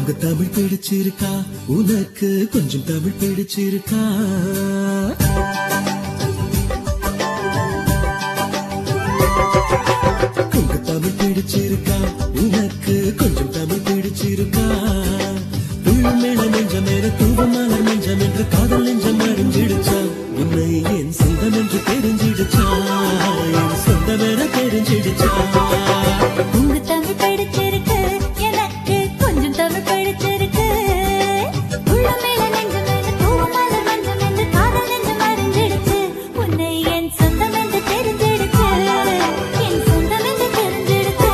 உங்க தமிழ் பிடிச்சிருக்கா உனக்கு கொஞ்சம் தமிழ் பிடிச்சிருக்கா உங்க தமிழ் பிடிச்சிருக்கா உனக்கு கொஞ்சம் தமிழ் பிடிச்சிருக்கா உள்ளமேல நெஞ்சம் மேல தூவம் மலர் நெஞ்சம் என்று காதல் நெஞ்சம் அறிஞ்சிடுச்சா உன்னை என் சொந்தம் என்று தெரிஞ்சிடுச்சா என் சொந்தம் என தெரிஞ்சிடுச்சா உங்க தமிழ் படிச்சிருக்கு எனக்கு கொஞ்சம் தமிழ் படிச்சிருக்கு உள்ள மேல நெஞ்சம் மேல தூவம் மலர் மஞ்சம் என்று காதல் நெஞ்சம் அறிஞ்சிடுச்சு உன்னை என் சொந்தம் என்று தெரிஞ்சிடுச்சு என் சொந்தம் என்று தெரிஞ்சிடுச்சு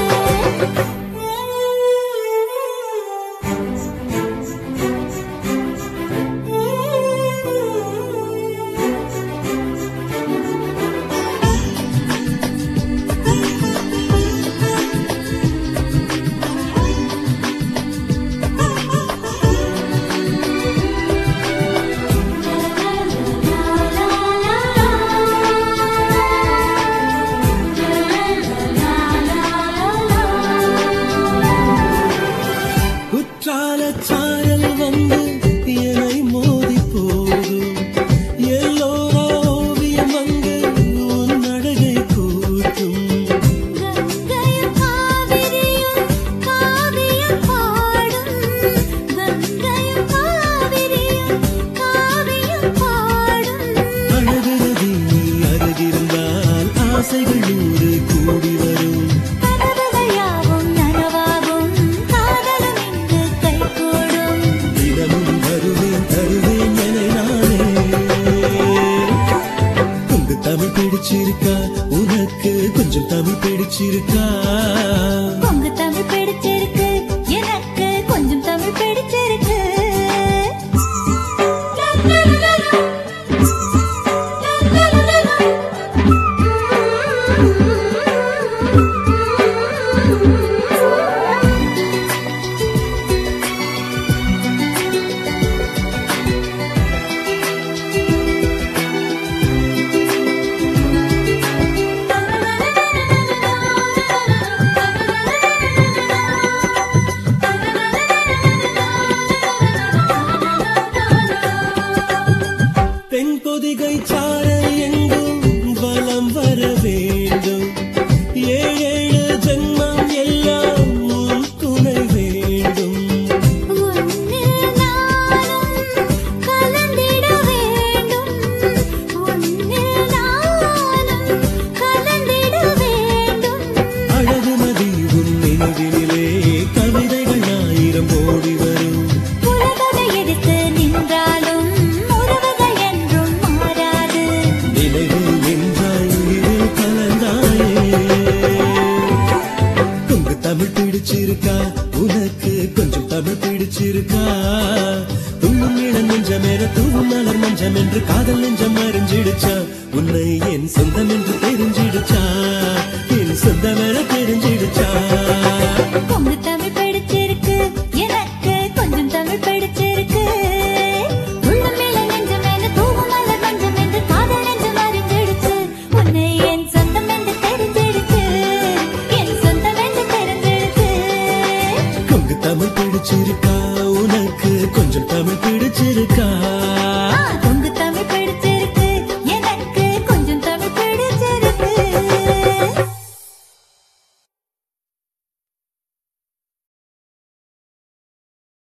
குற்றால சாரல் வந்து என்னை மோதி போகும் எல்லோரா ஓவியம் அங்கு உன் அழகை கூட்டும் கங்கையும் காவிரியும் காவியம் பாடும் கங்கையும் காவிரியும் காவியம் பாடும் அழகு நதி அருகிருந்தால் ஆசைகள் நூறு கூடி வரும் கனவுகள் யாவும் நனவாகும் காதலும் இங்கு கைகூடும் தினமும் வருவேன் தருவேன் என நானே உங்க தமிழ் பிடிச்சிருக்கா உனக்கு கொஞ்சம் தமிழ் பிடிச்சிருக்கா உங்க தமிழ் பிடிச்சிருக்கு எனக்கு கொஞ்சம் தமிழ் பிடிச்சிருக்கு தென்பொதிகை சாரல் எங்கும் வலம் வர வேண்டும் ஏழேழு ஜென்மம் எல்லாம் உன் துணை வேண்டும் உன்னில் நானும் கலந்திட வேண்டும் உன்னில் நானும் கலந்திட வேண்டும் அழகு நதி உன் நினைவிலே கவிதைகள் ஆயிரம் ஓடி வரும் உலகதை எதிர்த்து நின்றாலும் உறவுகள் என்றும் மாறாது நினைவில் நின்றாய் உயிரில் கலந்தாயே உங்க தமிழ் பிடிச்சிருக்கா உனக்கு கொஞ்சம் தமிழ் பிடிச்சிருக்கா துள்ளும் இளம் நெஞ்சம் என தூவும் மலர் மஞ்சம் என்று காதல் நெஞ்சம் அறிஞ்சிடுச்சா உன்னை என் சொந்தம் என்று தெரிஞ்சிடுச்சா என் சொந்தம் என தெரிஞ்சிடுச்சா உங்க தமிழ் பிடிச்சிருக்கு எனக்கு கொஞ்சம் தமிழ் பிடிச்சிருக்கு உள்ள மேல நெஞ்சம் மேல தூவும் மலர் மஞ்சம் என்று காதல் நெஞ்சம் அறிஞ்சிடுச்சு உன்னை என் சொந்தம் என்று தெரிஞ்சிடுச்சு என் சொந்தம் என்று தெரிஞ்சிடுச்சு உங்க தமிழ் பிடிச்சிருக்கா உனக்கு கொஞ்சம் தமிழ் பிடிச்சிருக்கா உங்க தமிழ் பிடிச்சிருக்கு